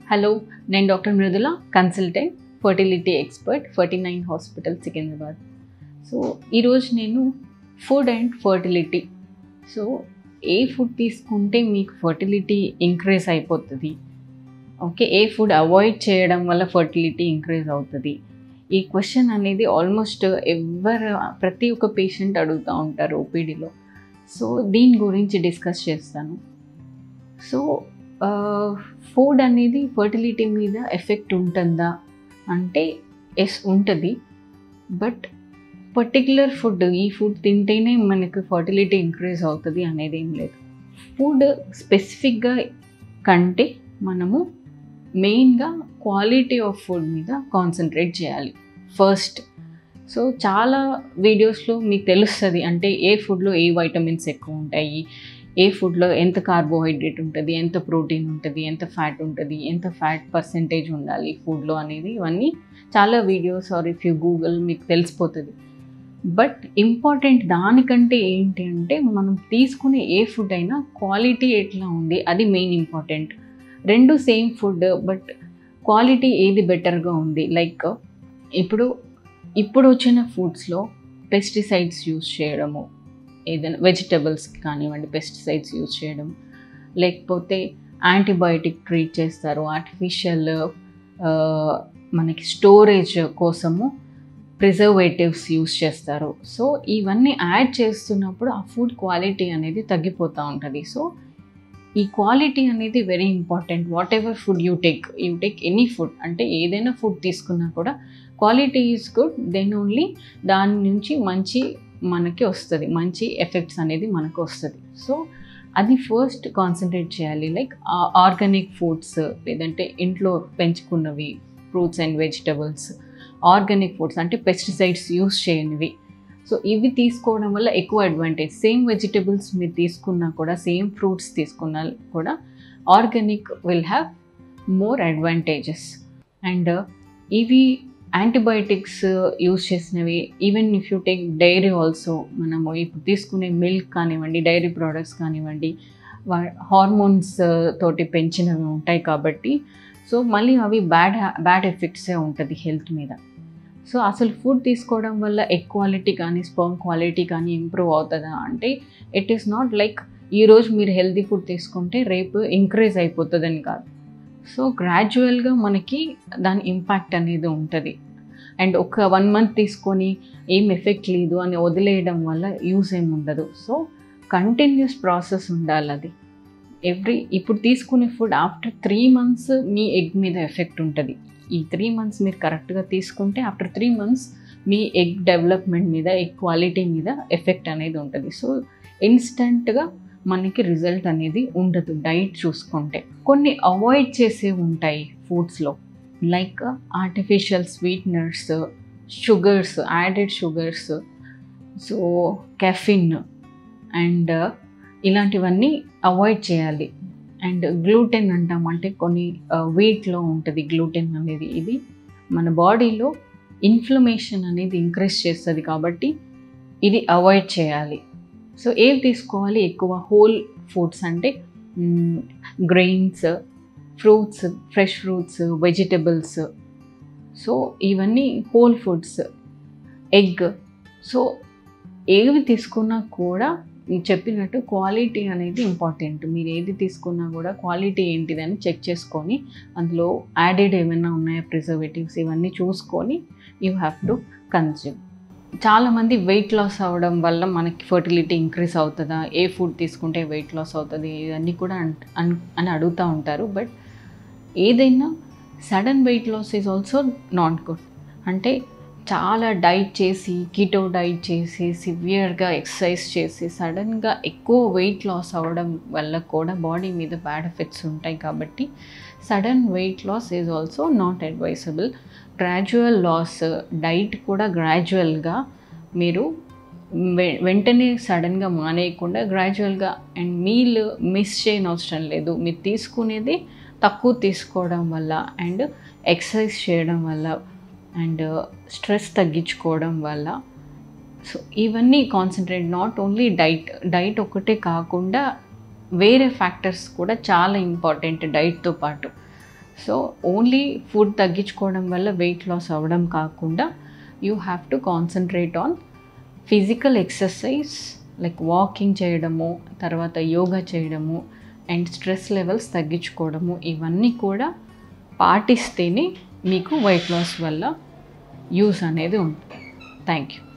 hello నేను doctor Mrudula consultant fertility expert forty nine hospital Secunderabad so ఈరోజు నేను ఫుడ్ అండ్ ఫర్టిలిటీ సో ఏ food తీసుకుంటే మీకు ఫర్టిలిటీ ఇంక్రీజ్ అయిపోతుంది ఓకే ఏ ఫుడ్ అవాయిడ్ చేయడం వల్ల ఫర్టిలిటీ ఇంక్రీజ్ అవుతుంది ఈ క్వశ్చన్ అనేది ఆల్మోస్ట్ ఎవరు ప్రతి ఒక్క పేషెంట్ అడుగుతూ ఉంటారు ఓపీడీలో సో దీని గురించి డిస్కస్ చేస్తాను సో ఫుడ్ అనేది ఫర్టిలిటీ మీద ఎఫెక్ట్ ఉంటుందా అంటే ఎస్ ఉంటుంది బట్ పర్టిక్యులర్ ఫుడ్ ఈ ఫుడ్ తింటేనే మనకు ఫర్టిలిటీ ఇంక్రీజ్ అవుతుంది అనేది ఏం లేదు ఫుడ్ స్పెసిఫిక్గా కంటే మనము మెయిన్గా క్వాలిటీ ఆఫ్ ఫుడ్ మీద కాన్సన్ట్రేట్ చేయాలి ఫస్ట్ సో చాలా వీడియోస్లో మీకు తెలుస్తుంది అంటే ఏ ఫుడ్లో ఏ వైటమిన్స్ ఎక్కువ ఉంటాయి ఏ ఫుడ్లో ఎంత కార్బోహైడ్రేట్ ఉంటుంది ఎంత ప్రోటీన్ ఉంటుంది ఎంత ఫ్యాట్ ఉంటుంది ఎంత ఫ్యాట్ పర్సంటేజ్ ఉండాలి ఫుడ్లో అనేది ఇవన్నీ చాలా videos or if you google మీకు తెలిసిపోతుంది బట్ ఇంపార్టెంట్ దానికంటే ఏంటి అంటే మనం తీసుకునే ఏ ఫుడ్ అయినా క్వాలిటీ ఎట్లా ఉంది అది మెయిన్ ఇంపార్టెంట్ రెండు సేమ్ ఫుడ్ బట్ క్వాలిటీ ఏది బెటర్గా ఉంది లైక్ ఇప్పుడు ఇప్పుడు వచ్చిన ఫుడ్స్లో పెస్టిసైడ్స్ యూస్ చేయడము ఏదైనా వెజిటబుల్స్కి కానివ్వండి పెస్టిసైడ్స్ యూజ్ చేయడం లేకపోతే యాంటీబయాటిక్ ట్రీట్ చేస్తారు ఆర్టిఫిషియల్ మనకి స్టోరేజ్ కోసము ప్రిజర్వేటివ్స్ యూస్ చేస్తారు సో ఇవన్నీ యాడ్ చేస్తున్నప్పుడు ఆ ఫుడ్ క్వాలిటీ అనేది తగ్గిపోతూ ఉంటుంది సో ఈ క్వాలిటీ అనేది very important whatever food you take you take any food అంటే ఏదైనా ఫుడ్ తీసుకున్నా కూడా quality is good then only దాని నుంచి మంచి మనకి వస్తుంది మంచి ఎఫెక్ట్స్ అనేది మనకు వస్తుంది సో అది ఫస్ట్ కాన్సన్ట్రేట్ చేయాలి లైక్ ఆర్గానిక్ ఫుడ్స్ లేదంటే ఇంట్లో పెంచుకున్నవి fruits and vegetables organic foods అంటే పెస్టిసైడ్స్ యూస్ చేయనివి సో ఇవి తీసుకోవడం వల్ల ఎక్కువ అడ్వాంటేజ్ సేమ్ వెజిటబుల్స్ మీరు తీసుకున్నా కూడా సేమ్ ఫ్రూట్స్ తీసుకున్నా కూడా organic will have more advantages and ఇవి యాంటీబయాటిక్స్ యూస్ చేసినవి even if you take dairy also మనము ఇప్పుడు తీసుకునే మిల్క్ కానివ్వండి డైరీ ప్రోడక్ట్స్ కానివ్వండి హార్మోన్స్ తోటి పెంచినవి ఉంటాయి కాబట్టి సో మళ్ళీ అవి బ్యాడ్ బ్యాడ్ ఎఫెక్ట్సే ఉంటుంది హెల్త్ మీద సో అసలు ఫుడ్ తీసుకోవడం వల్ల ఎగ్ క్వాలిటీ కానీ స్పర్మ్ క్వాలిటీ కానీ ఇంప్రూవ్ అవుతుందా అంటే ఇట్ ఈస్ నాట్ లైక్ ఈరోజు మీరు హెల్తీ ఫుడ్ తీసుకుంటే రేపు ఇంక్రీజ్ అయిపోతుందని కాదు సో గ్రాడ్యువల్గా మనకి దాని ఇంపాక్ట్ అనేది ఉంటుంది అండ్ ఒక వన్ మంత్ తీసుకొని ఏం ఎఫెక్ట్ లేదు అని వదిలేయడం వల్ల యూస్ ఏమి ఉండదు సో కంటిన్యూస్ ప్రాసెస్ ఉండాలి అది ఎవ్రీ ఇప్పుడు తీసుకునే ఫుడ్ ఆఫ్టర్ త్రీ మంత్స్ మీ ఎగ్ మీద ఎఫెక్ట్ ఉంటుంది ఈ త్రీ మంత్స్ మీరు కరెక్ట్గా తీసుకుంటే ఆఫ్టర్ త్రీ మంత్స్ మీ ఎగ్ డెవలప్మెంట్ మీద ఎగ్ క్వాలిటీ మీద ఎఫెక్ట్ అనేది ఉంటుంది సో ఇన్స్టెంట్గా మనకి రిజల్ట్ అనేది ఉండదు డైట్ చూసుకుంటే కొన్ని అవాయిడ్ చేసే ఉంటాయి ఫుడ్స్లో like artificial sweeteners sugars added sugars so caffeine and ఇలాంటివన్నీ అవాయిడ్ చేయాలి అండ్ గ్లూటెన్ అంటాం అంటే కొన్ని వీట్లో ఉంటుంది గ్లూటెన్ అనేది ఇది మన బాడీలో ఇన్ఫ్లమేషన్ అనేది ఇంక్రీజ్ చేస్తుంది కాబట్టి ఇది అవాయిడ్ చేయాలి సో ఏవి తీసుకోవాలి ఎక్కువ హోల్ ఫుడ్స్ అంటే grains fruits fresh fruits vegetables so ఇవన్నీ హోల్ ఫుడ్స్ ఎగ్ సో ఏవి తీసుకున్నా కూడా చెప్పినట్టు క్వాలిటీ అనేది ఇంపార్టెంట్ మీరు ఏది తీసుకున్నా కూడా క్వాలిటీ ఏంటిదని చెక్ చేసుకొని అందులో యాడెడ్ ఏమైనా ఉన్నాయా ప్రిజర్వేటివ్స్ ఇవన్నీ చూసుకొని యూ హ్యావ్ టు కన్జ్యూమ్ చాలామంది వెయిట్ లాస్ అవ్వడం వల్ల మనకి ఫర్టిలిటీ ఇంక్రీజ్ అవుతుందా ఏ ఫుడ్ తీసుకుంటే వెయిట్ లాస్ అవుతుంది ఇవన్నీ కూడా అని అడుగుతూ ఉంటారు బట్ ఏదైనా sudden weight loss is also not good అంటే చాలా డైట్ చేసి కీటో డైట్ చేసి సివియర్గా ఎక్సర్సైజ్ చేసి సడన్గా ఎక్కువ వెయిట్ లాస్ అవ్వడం వల్ల కూడా బాడీ మీద బ్యాడ్ ఎఫెక్ట్స్ ఉంటాయి కాబట్టి sudden weight loss is also not advisable gradual loss diet కూడా గ్రాడ్యువల్గా మీరు వెంటనే సడన్గా మానేయకుండా గ్రాడ్యువల్గా అండ్ మీల్ మిస్ చేయని అవసరం లేదు మీరు తీసుకునేది తక్కువ తీసుకోవడం వల్ల అండ్ ఎక్సర్సైజ్ చేయడం వల్ల అండ్ స్ట్రెస్ తగ్గించుకోవడం వల్ల సో ఇవన్నీ concentrate not only diet diet ఒకటే కాకుండా వేరే ఫ్యాక్టర్స్ కూడా చాలా ఇంపార్టెంట్ డైట్తో పాటు సో ఓన్లీ ఫుడ్ తగ్గించుకోవడం వల్ల వెయిట్ లాస్ అవ్వడం కాకుండా you have to concentrate on physical exercise like walking చేయడము తర్వాత యోగా చేయడము అండ్ స్ట్రెస్ లెవెల్స్ తగ్గించుకోవడము ఇవన్నీ కూడా పాటిస్తేనే మీకు వెయిట్ లాస్ వల్ల యూస్ అనేది ఉంటుంది థ్యాంక్ యూ